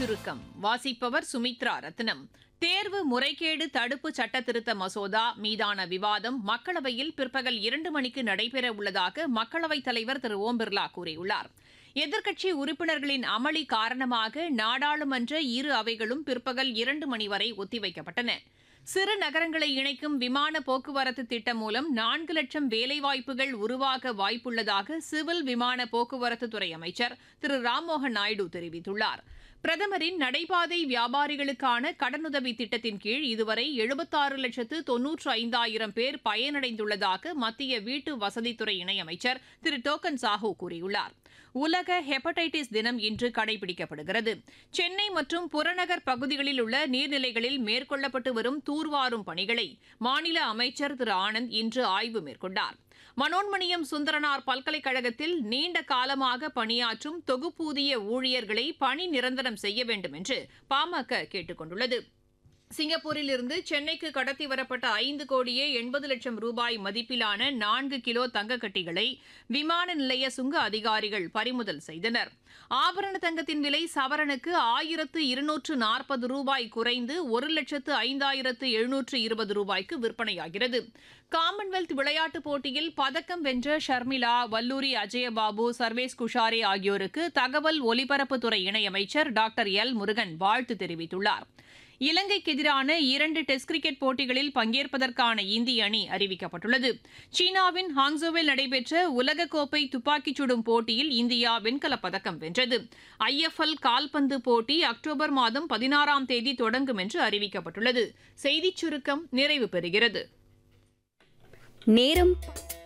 சுருக்கம் வாசிப்பவர் சுமித்ரா ரத்னம் தேர்வு முறைகேடு தடுப்பு சட்ட திருத்த மசோதா மீதான விவாதம் மக்களவையில் பிற்பகல் இரண்டு மணிக்கு நடைபெற உள்ளதாக மக்களவைத் தலைவர் திரு ஓம் பிர்லா கூறியுள்ளார் எதிர்க்கட்சி உறுப்பினர்களின் அமளி காரணமாக நாடாளுமன்ற இரு அவைகளும் பிற்பகல் இரண்டு மணி வரை ஒத்திவைக்கப்பட்டன சிறு நகரங்களை இணைக்கும் விமான போக்குவரத்து திட்டம் மூலம் நான்கு லட்சம் வேலைவாய்ப்புகள் உருவாக வாய்ப்புள்ளதாக சிவில் விமான போக்குவரத்து துறை அமைச்சர் திரு ராம்மோகன் நாயுடு தெரிவித்துள்ளார் பிரதமரின் நடைபாதை வியாபாரிகளுக்கான கடனுதவி திட்டத்தின் கீழ் இதுவரை எழுபத்தாறு லட்சத்து தொன்னூற்று ஐந்தாயிரம் பேர் பயனடைந்துள்ளதாக மத்திய வீட்டு வசதித்துறை இணையமைச்சர் திரு டோக்கன் சாஹூ கூறியுள்ளார் உலக ஹெப்படைட்டிஸ் தினம் இன்று கடைபிடிக்கப்படுகிறது சென்னை மற்றும் புறநகர் பகுதிகளில் உள்ள நீர்நிலைகளில் மேற்கொள்ளப்பட்டு வரும் தூர்வாரும் பணிகளை மாநில அமைச்சர் திரு ஆனந்த் இன்று ஆய்வு மேற்கொண்டார் மனோன்மணியம் சுந்தரனார் பல்கலைக்கழகத்தில் நீண்ட காலமாக பணியாற்றும் தொகுப்பூதிய ஊழியர்களை பணி நிரந்தரம் செய்ய வேண்டும் என்று பாமக கேட்டுக் கொண்டுள்ளது சிங்கப்பூரில் இருந்து சென்னைக்கு கடத்தி வரப்பட்ட ஐந்து கோடியே எண்பது லட்சம் ரூபாய் மதிப்பிலான நான்கு கிலோ தங்கக்கட்டிகளை விமான நிலைய சுங்க அதிகாரிகள் பறிமுதல் செய்தனர் ஆபரண தங்கத்தின் விலை சவரனுக்கு ஆயிரத்து இருநூற்று நாற்பது ரூபாய் குறைந்து ஒரு லட்சத்து ஐந்தாயிரத்து எழுநூற்று இருபது ரூபாய்க்கு விற்பனையாகிறது காமன்வெல்த் விளையாட்டுப் போட்டியில் பதக்கம் வென்ற ஷர்மிளா வல்லூரி அஜயபாபு சர்வேஸ் குஷாரே ஆகியோருக்கு தகவல் ஒலிபரப்புத்துறை இணையமைச்சர் டாக்டர் எல் முருகன் வாழ்த்து தெரிவித்துள்ளார் இலங்கைக்கு எதிரான இரண்டு டெஸ்ட் கிரிக்கெட் போட்டிகளில் பங்கேற்பதற்கான இந்திய அணி அறிவிக்கப்பட்டுள்ளது சீனாவின் ஹாங்ஸோவில் நடைபெற்ற உலகக்கோப்பை துப்பாக்கிச் சுடும் போட்டியில் இந்தியா வெண்கலப் பதக்கம் வென்றது ஐஎஃப்எல் கால்பந்து போட்டி அக்டோபர் மாதம் பதினாறாம் தேதி தொடங்கும் என்று அறிவிக்கப்பட்டுள்ளது செய்திச் சுருக்கம் நிறைவு பெறுகிறது நேரம்